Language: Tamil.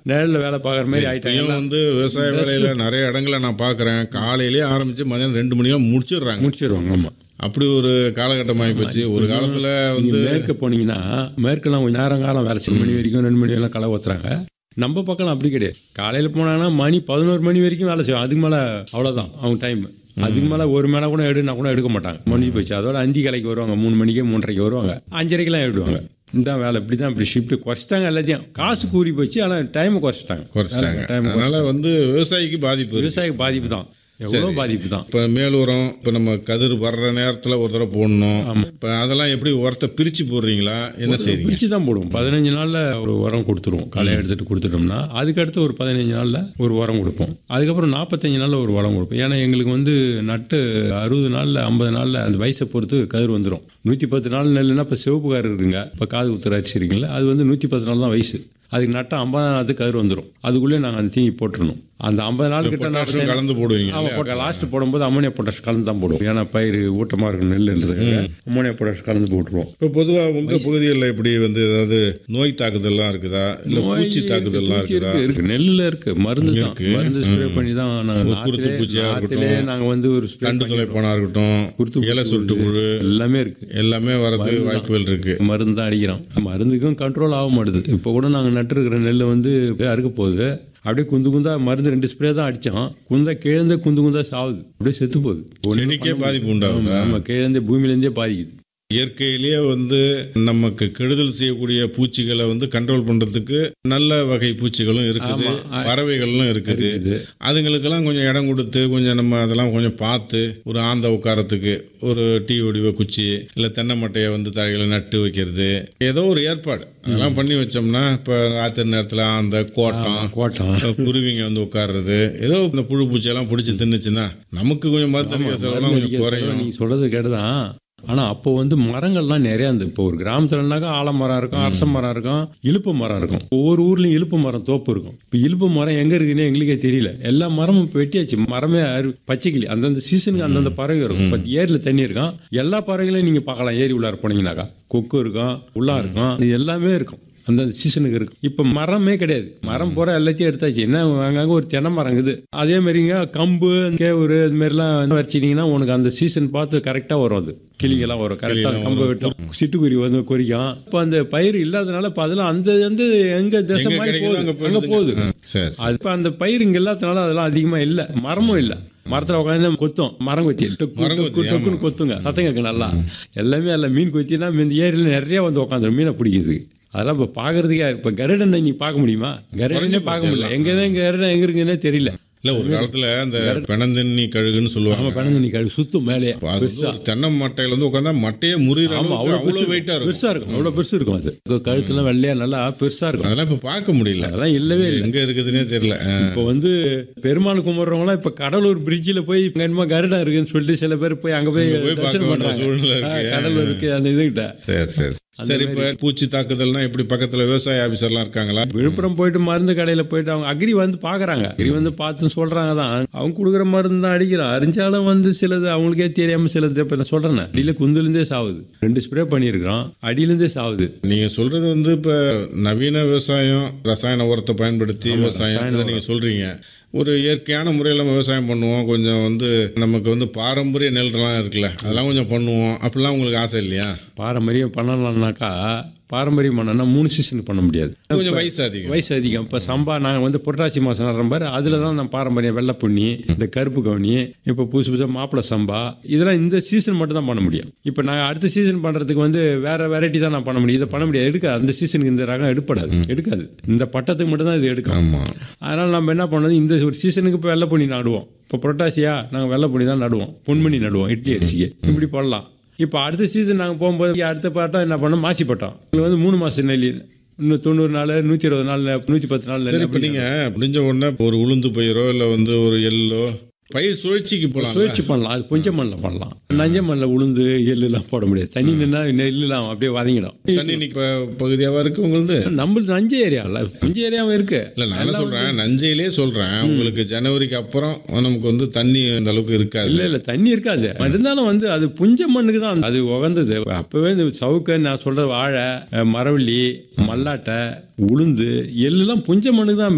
நிழல்ல வேலை பார்க்குற மாதிரி ஆயிட்டாங்க இப்பயும் வந்து விவசாய வேலையில நிறைய இடங்களை நான் பார்க்குறேன் காலையிலேயே ஆரம்பிச்சு மதியானம் ரெண்டு மணிக்கெல்லாம் முடிச்சிடுறாங்க முடிச்சிருவாங்க ஆமாம் அப்படி ஒரு காலகட்டம் ஆகிப்போச்சு ஒரு காலத்துல வந்து நீங்கள் மேற்க போனீங்கன்னா மேற்கெல்லாம் கொஞ்சம் நேரம் காலம் வேலை செய்ய மணி வரைக்கும் ரெண்டு மணி வரைக்கும் களை ஊத்துறாங்க நம்ம பக்கம் அப்படி கிடையாது காலையில் போனாங்கன்னா மணி பதினோரு மணி வரைக்கும் வேலை செய்வோம் அதுக்கு மேலே அவ்வளோதான் அவங்க டைம் அதுக்கு மேலே ஒரு மேலே கூட எடுனா கூட எடுக்க மாட்டாங்க முடிஞ்சு போச்சு அதோட அஞ்சு கலைக்கு வருவாங்க மூணு மணிக்கு மூன்றரைக்கு வருவாங்க அஞ்சரைக்கெல்லாம் எடுவாங்க இதான் வேலை இப்படி தான் இப்படி ஷிஃப்ட் குறைச்சிட்டாங்க எல்லாத்தையும் காசு கூறி போச்சு ஆனால் டைமை குறைச்சிட்டாங்க குறைச்சிட்டாங்க டைம் அதனால வந்து விவசாயிக்கு பாதிப்பு இருக்கு. விவசாய பாதிப்பு தான் எவ்வளோ பாதிப்பு தான் இப்போ மேலூரம் இப்போ நம்ம கதிர் வர்ற நேரத்தில் ஒரு தடவை போடணும் இப்போ அதெல்லாம் எப்படி உரத்தை பிரித்து போடுறீங்களா என்ன செய்றீங்க பிரித்து தான் போடுவோம் பதினஞ்சு நாளில் ஒரு உரம் கொடுத்துருவோம் களை எடுத்துட்டு கொடுத்துட்டோம்னா அதுக்கடுத்து ஒரு பதினஞ்சு நாளில் ஒரு உரம் கொடுப்போம் அதுக்கப்புறம் நாற்பத்தஞ்சு நாளில் ஒரு உரம் கொடுப்போம் ஏன்னா எங்களுக்கு வந்து நட்டு அறுபது நாளில் ஐம்பது நாளில் அந்த வயசை பொறுத்து கதிர் வந்துடும் நூற்றி பத்து நாள் நெல்லுனா இப்போ சிவப்பு கார் இருக்குங்க இப்போ காது குத்துற அரிசி இருக்குங்களா அது வந்து நூற்றி பத்து நாள் தான் வயசு அதுக்கு நட்டா ஐம்பதாம் நாளுக்கு கதிர் வந்துடும் அதுக்குள்ளே நாங்கள் அந்த தீனி போட்டுறணும் அந்த ஐம்பது நாள் கிட்ட பொட்டாசியம் நான் கலந்து போடுவீங்க ஆமாம் போட்ட லாஸ்ட் போடும்போது அம்மோனியா பொட்டாஷ் கலந்து தான் போடுவோம் ஏன்னா பயிர் ஊட்டமாக இருக்கும் நெல்லுன்றதுக்காக அம்மோனியா பொட்டாஷ் கலந்து போட்டுருவோம் இப்போ பொதுவாக உங்கள் பகுதிகளில் எப்படி வந்து ஏதாவது நோய் தாக்குதல்லாம் இருக்குதா இல்லை பூச்சி தாக்குதல்லாம் பூச்சி இருக்குதா இருக்கு இருக்கு நெல்லில் இருக்கு மருந்து தான் மருந்து ஸ்ப்ரே பண்ணி தான் நாங்கள் குருத்து பூச்சியா நாத்திலே நாங்கள் வந்து ஒரு ஸ்ப்ரே கண்டு துளைப்பானா இருக்கட்டும் குருத்து இலை சுருட்டு புழு எல்லாமே இருக்கு எல்லாமே வரதுக்கு வாய்ப்புகள் இருக்கு மருந்து தான் அடிக்கிறோம் மருந்துக்கும் கண்ட்ரோல் ஆக மாட்டுது இப்போ கூட நாங்கள் நட்டுருக்கிற நெல் வந்து அறுக்க போகுது அப்படியே குந்து குந்தா மருந்து ரெண்டு ஸ்ப்ரே தான் அடித்தோம் குந்தா கிழந்தே குந்து குந்தா சாவுது அப்படியே செத்து போகுது செடிக்கே பாதிப்பு உண்டாகுதா நம்ம கிழந்தே பூமியிலேருந்தே பாதிக்குது இயற்கையிலேயே வந்து நமக்கு கெடுதல் செய்யக்கூடிய பூச்சிகளை வந்து கண்ட்ரோல் பண்றதுக்கு நல்ல வகை பூச்சிகளும் இருக்குது பறவைகளும் இருக்குது அதுங்களுக்கெல்லாம் கொஞ்சம் இடம் கொடுத்து கொஞ்சம் நம்ம அதெல்லாம் கொஞ்சம் பார்த்து ஒரு ஆந்த உட்காரத்துக்கு ஒரு டீ வடிவ குச்சி இல்லை தென்னை மட்டையை வந்து தரையில நட்டு வைக்கிறது ஏதோ ஒரு ஏற்பாடு அதெல்லாம் பண்ணி வச்சோம்னா இப்போ ராத்திரி நேரத்தில் அந்த கோட்டம் கோட்டம் குருவிங்க வந்து உட்கார்றது ஏதோ இந்த புழு பூச்சியெல்லாம் பிடிச்சி தின்னுச்சுன்னா நமக்கு கொஞ்சம் மருத்துவ செலவுலாம் கொஞ்சம் குறையும் நீங்க சொல்றது கேட்டுதான் ஆனா அப்போ வந்து மரங்கள்லாம் நிறைய இருந்து இப்போ ஒரு கிராமத்துலனாக்கா ஆலமரம் இருக்கும் அரச மரம் இருக்கும் இலுப்பு மரம் இருக்கும் ஒவ்வொரு ஊர்லயும் இலுப்பு மரம் தோப்பு இருக்கும் இப்போ இலுப்பு மரம் எங்க இருக்குன்னு எங்களுக்கே தெரியல எல்லா மரமும் இப்போ வெட்டியாச்சு மரமே அரு- பச்சைக்கிளி அந்தந்த சீசனுக்கு அந்தந்த பறவை இருக்கும் இப்போ ஏரியில் தண்ணி இருக்கும் எல்லா பறவைகளையும் நீங்க பார்க்கலாம் ஏரி உள்ளார போனீங்கன்னாக்கா கொக்கு இருக்கும் உள்ளா இருக்கும் இது எல்லாமே இருக்கும் அந்தந்த சீசனுக்கு இருக்கும் இப்போ மரமே கிடையாது மரம் பூரா எல்லாத்தையும் எடுத்தாச்சு என்ன அங்கங்க ஒரு தென்னை மரம் இருக்குது அதே மாதிரிங்க கம்பு கேவுரு இது மாதிரிலாம் வச்சிட்டிங்கன்னா உனக்கு அந்த சீசன் பார்த்து கரெக்டாக வரும் அது கிளிகள்லாம் வரும் கரெக்டாக கம்பை வெட்டும் சிட்டுக்குருவி வந்து கொறிக்கும் இப்போ அந்த பயிர் இல்லாதனால இப்போ அதெல்லாம் அந்த வந்து எங்க திசை எங்க மாதிரி கிடைக்குதோ அங்க போகுது அங்கே போகுது ஆ, சரி அது இப்போ அந்த பயிர் இங்கே இல்லாதனால அதெல்லாம் அதிகமாக இல்லை மரமும் இல்லை மரத்தில் உட்காந்து கொத்தும் மரம் கொத்தி டொக்கு, மரம் டொக்கு, கொத்தி, டொக்குன்னு கொத்துங்க சத்தம் கேட்கும் நல்லா எல்லாமே இல்லை மீன் கொத்தினா இந்த ஏரியில் நிறைய வந்து உட்காந்துரும் மீனை பிடிக்குது அதெல்லாம் இப்போ பார்க்கறதுக்கே இப்போ கருடனை நீ பார்க்க முடியுமா கருடனே பார்க்க முடியல எங்கே தான் கருடன் எங்கே இருக்குன்னே தெரியல இல்ல ஒரு காலத்துல அந்த பெணந்தண்ணி கழுகுன்னு சொல்லுவாங்க நம்ம பிறந்து நீ கழு சுத்தும் மேலே அது வந்து ஒரு தென்னை மட்டையில வந்து உட்காந்தா மட்டையே முறிகிற ஆமா அளவுக்கு அவ்வளோ அவ்வளவு வெயிட்டா இருக்கும் பெருசாக இருக்கும் அவ்வளோ பெருசு இருக்கும் அது கழுத்துலாம் வெள்ளையா நல்லா பெருசாக இருக்கும் அதெல்லாம் இப்ப பார்க்க முடியல அதெல்லாம் இல்லவே இல்லை எங்க இருக்குதுன்னே தெரியல ஆ. இப்போ வந்து பெருமாள் கும்பிட்றவங்களாம் இப்போ கடலூர் பிரிட்ஜில் போய் இங்க என்னமோ கருடா இருக்குன்னு சொல்லிட்டு சில பேர் போய் அங்கே போய் போய் பார்க்க தரிசனம் வேண்டிய பண்ணுறாங்க சூழ்நிலை இருக்கு. கடலூருக்கு அந்த இதுகிட்ட சரி சரி சரி இப்ப பூச்சி தாக்குதல்னா எப்படி பக்கத்துல விவசாய ஆபீசர்லாம் இருக்காங்களா விழுப்புரம் போயிட்டு மருந்து கடையில் போயிட்டு அவங்க அக்ரி வந்து பார்க்குறாங்க அக்ரி வந்து பார்த்து சொல்கிறாங்க தான் அவங்க கொடுக்குற மருந்து தான் அடிக்கிறோம் அரிஞ்சாலும் வந்து சிலது அவங்களுக்கே தெரியாமல் சிலது இப்போ நான் சொல்கிறேன் அடியில் குந்துலேருந்தே சாவுது ரெண்டு ஸ்ப்ரே பண்ணியிருக்கிறோம் அடியிலேருந்தே சாவுது நீங்க சொல்றது வந்து இப்ப நவீன விவசாயம் ரசாயன உரத்தை பயன்படுத்தி விவசாயம் இதை நீங்க சொல்றீங்க ஒரு இயற்கையான முறையில் நம்ம விவசாயம் பண்ணுவோம் கொஞ்சம் வந்து நமக்கு வந்து பாரம்பரிய நெல்றலாம் இருக்குல்ல அதெல்லாம் கொஞ்சம் பண்ணுவோம் அப்படிலாம் உங்களுக்கு ஆசை இல்லையா பாரம்பரியம் பண்ணலாம்னாக்கா பாரம்பரியம் பண்ணனா மூணு சீசன் பண்ண முடியாது கொஞ்சம் வயசு அதிகம் வயசு அதிகம் இப்போ சம்பா நாங்கள் வந்து புரட்டாசி மாதம் நடுற பாரு அதில் தான் நம்ம பாரம்பரியம் வெள்ளை புண்ணி இந்த கருப்பு கவுனி இப்போ புதுசு புதுசாக மாப்பிளை சம்பா இதெல்லாம் இந்த சீசன் மட்டும் தான் பண்ண முடியும் இப்போ நாங்கள் அடுத்த சீசன் பண்ணுறதுக்கு வந்து வேற வெரைட்டி தான் நான் பண்ண முடியும் இதை பண்ண முடியாது எடுக்காது அந்த சீசனுக்கு இந்த ரகம் எடுப்படாது எடுக்காது இந்த பட்டத்துக்கு மட்டும் தான் இது எடுக்கும் ஆமா அதனால் நம்ம என்ன பண்ணது இந்த ஒரு சீசனுக்கு இப்போ வெள்ளை பொன்னி நடுவோம் இப்போ புரட்டாசியா நாங்கள் வெள்ளை பொன்னி தான் நடுவோம் பொன்மணி நடுவோம் இட்லி அரிசிக்கு இப்படி போடலாம் இப்போ அடுத்த சீசன் நாங்கள் போகும்போது அடுத்த பாட்டம் என்ன பண்ணோம் மாசி பட்டம் இது வந்து மூணு மாதம் நெல்லி இன்னும் தொண்ணூறு நாள் நூற்றி இருபது நாள் நூற்றி பத்து நாள் சரி நெல் இப்போ நீங்க முடிஞ்ச உடனே ஒரு உளுந்து பயிரோ இல்லை வந்து ஒரு எள்ளோ பயிர் சுழற்சிக்கு போகலாம் சுழற்சி பண்ணலாம் அது கொஞ்சம் மண்ணில் பண்ணலாம் நஞ்ச மண்ணில் உளுந்து எள்ளுலாம் போட முடியாது தண்ணி நின்னா நெல்லுலாம் அப்படியே வதங்கிடும் தண்ணி இப்போ பகுதியாவா இருக்கு உங்களுக்கு நம்மளுது நஞ்ச ஏரியாவில் நஞ்ச ஏரியாவும் இருக்கு இல்லை நான் என்ன சொல்றேன் நஞ்சையிலே சொல்றேன் உங்களுக்கு ஜனவரிக்கு அப்புறம் நமக்கு வந்து தண்ணி அந்த அளவுக்கு இருக்காது இல்ல இல்ல தண்ணி இருக்காது இருந்தாலும் வந்து அது புஞ்ச மண்ணுக்கு தான் அது உகந்தது அப்பவே இந்த சவுக்க நான் சொல்ற வாழை அஹ், மரவள்ளி மல்லாட்டை உளுந்து எல்லாம் புஞ்ச மண்ணுக்கு தான்